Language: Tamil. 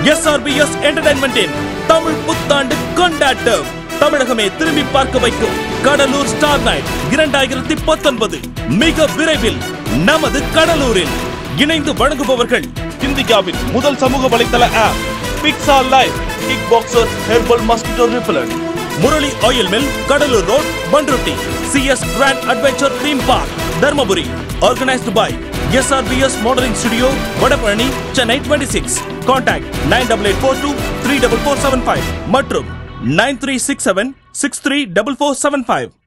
எஸ்ஆர்பிஎஸ் என்டர்டைன்மெண்டின் தமிழ் புத்தாண்டு கொண்டாட்டம் தமிழகமே திரும்பி பார்க்க வைக்கும் கடலூர் ஸ்டார் நைட் இரண்டாயிரத்தி பத்தொன்பது மிக விரைவில் நமது கடலூரில் இணைந்து வழங்குபவர்கள் இந்தியாவின் முதல் சமூக வலைதள app Pixa live kick boxer herbal mosquito repellent Murali oil mill Cuddalore road Panruti CS grand adventure theme park Dharmapuri organised by SRPS modelling studio Vadapalani Chennai twenty six contact nine double eight four two three double four seven five மற்றும் nine three six seven six three double four seven five